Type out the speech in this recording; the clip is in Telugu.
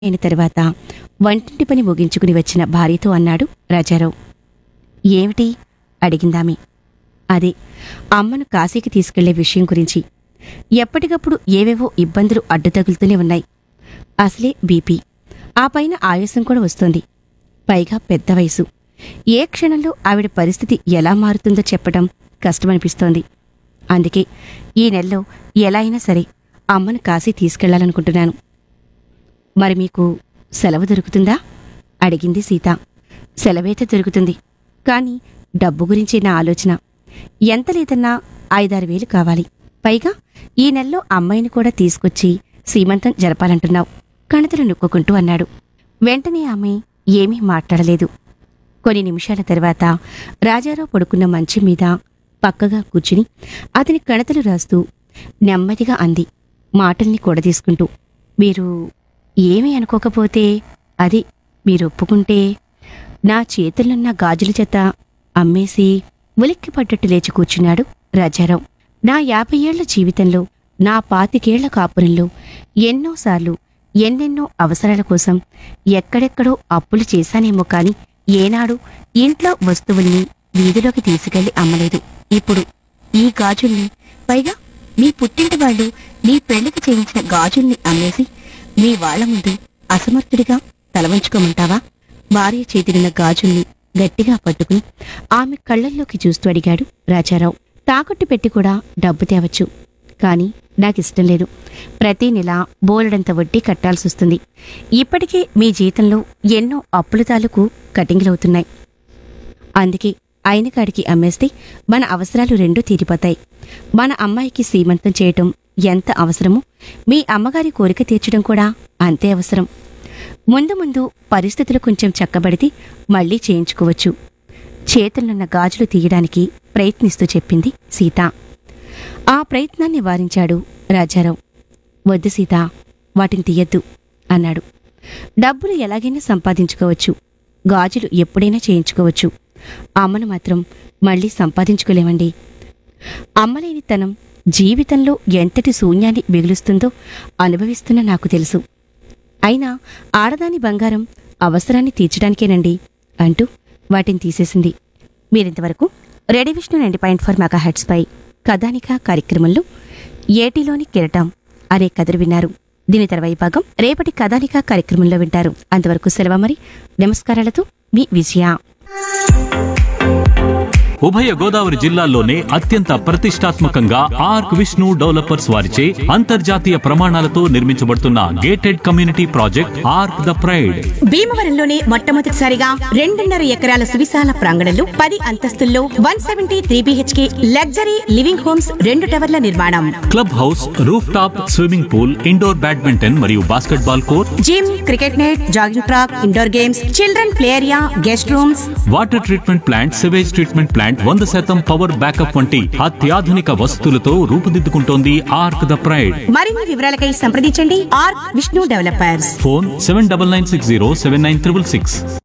అయిన తర్వాత వంటింటి పని ముగించుకుని వచ్చిన భార్యతో అన్నాడు రాజారావు ఏమిటి అడిగిందామె అదే అమ్మను కాశీకి తీసుకెళ్లే విషయం గురించి ఎప్పటికప్పుడు ఏవేవో ఇబ్బందులు అడ్డు తగులుతూనే ఉన్నాయి అసలే బీపీ ఆ పైన ఆయాసం కూడా వస్తోంది పైగా పెద్ద వయసు ఏ క్షణంలో ఆవిడ పరిస్థితి ఎలా మారుతుందో చెప్పడం కష్టమనిపిస్తోంది అందుకే ఈ నెలలో ఎలా అయినా సరే అమ్మను కాశీ తీసుకెళ్లాలనుకుంటున్నాను మరి మీకు సెలవు దొరుకుతుందా అడిగింది సీత సెలవైతే దొరుకుతుంది కానీ డబ్బు గురించి నా ఆలోచన ఎంత లేదన్నా ఐదారు వేలు కావాలి పైగా ఈ నెలలో అమ్మాయిని కూడా తీసుకొచ్చి సీమంతం జరపాలంటున్నావు కణతలు నొక్కుకుంటూ అన్నాడు వెంటనే ఆమె ఏమీ మాట్లాడలేదు కొన్ని నిమిషాల తర్వాత రాజారావు పడుకున్న మంచం మీద పక్కగా కూర్చుని అతని కణతలు రాస్తూ నెమ్మదిగా అంది మాటల్ని కూడదీసుకుంటూ మీరు ఏమీ అనుకోకపోతే అది మీరు ఒప్పుకుంటే నా చేతులున్న గాజుల చేత అమ్మేసి ఉలిక్కిపడ్డట్టు లేచి కూర్చున్నాడు రాజారావు నా యాభై ఏళ్ల జీవితంలో నా పాతికేళ్ల కాపురంలో ఎన్నోసార్లు ఎన్నెన్నో అవసరాల కోసం ఎక్కడెక్కడో అప్పులు చేశానేమో కాని ఏనాడు ఇంట్లో వస్తువుల్ని వీధిలోకి తీసుకెళ్లి అమ్మలేదు ఇప్పుడు ఈ గాజుల్ని పైగా మీ పుట్టింటి వాళ్ళు నీ పెళ్లికి చేయించిన గాజుల్ని అమ్మేసి మీ వాళ్ళ ముందు అసమర్థుడిగా తలవంచుకోమంటావా భార్య చేతినున్న గాజుల్ని గట్టిగా పట్టుకుని ఆమె కళ్ళల్లోకి చూస్తూ అడిగాడు రాజారావు తాకట్టు పెట్టి కూడా డబ్బు తేవచ్చు కాని నాకిష్టం లేదు ప్రతి నెల బోలెడంత వడ్డీ కట్టాల్సి వస్తుంది ఇప్పటికే మీ జీతంలో ఎన్నో అప్పుల తాలూకు కటింగ్లవుతున్నాయి అందుకే అయిన కాడికి అమ్మేస్తే మన అవసరాలు రెండూ తీరిపోతాయి మన అమ్మాయికి సీమంతం చేయటం ఎంత అవసరమో మీ అమ్మగారి కోరిక తీర్చడం కూడా అంతే అవసరం ముందు ముందు పరిస్థితులు కొంచెం చక్కబడితే మళ్ళీ చేయించుకోవచ్చు చేతులున్న గాజులు తీయడానికి ప్రయత్నిస్తూ చెప్పింది సీత ఆ ప్రయత్నాన్ని వారించాడు రాజారావు వద్దు సీత వాటిని తీయద్దు అన్నాడు డబ్బులు ఎలాగైనా సంపాదించుకోవచ్చు గాజులు ఎప్పుడైనా చేయించుకోవచ్చు అమ్మను మాత్రం మళ్ళీ సంపాదించుకోలేమండి అమ్మలేని తనం జీవితంలో ఎంతటి శూన్యాన్ని మిగులుస్తుందో అనుభవిస్తున్న నాకు తెలుసు అయినా ఆడదాని బంగారం అవసరాన్ని తీర్చడానికేనండి అంటూ వాటిని తీసేసింది మీరింతవరకు radio Vishnu ninety point four megahertz పై కథానిక కార్యక్రమంలో ఏటిలోని కిరటం అనే కథలు విన్నారు దీని తర్వాయి భాగం రేపటి కథానిక కార్యక్రమంలో వింటారు అంతవరకు సెలవు మరి నమస్కారాలతో మీ విజయ ఉభయ గోదావరి జిల్లాల్లోనే అత్యంత ప్రతిష్టాత్మకంగా ఆర్క్ విష్ణు డెవలపర్స్ వారిచే అంతర్జాతీయ ప్రమాణాలతో నిర్మించబడుతున్న gated community project arc the pride భీమవరంలోనే మొట్టమొదటిసారిగా రెండున్నర ఎకరాల సువిశాల ప్రాంగణంలో పది అంతస్తుల్లో one seventy three BHK luxury living homes రెండు టవర్ల నిర్మాణం club house roof top swimming pool indoor badminton మరియు basketball court gym cricket net jogging track indoor games children play area guest rooms water treatment plant sewage treatment plant వంద శాతం పవర్ బ్యాకప్ వంటి అత్యాధునిక వసతులతో రూపుదిద్దుకుంటోంది ఆర్క్ ద ప్రైడ్ మరిన్ని వివరాలకై సంప్రదించండి R Vishnu developers phone seven double nine six zero seven nine triple six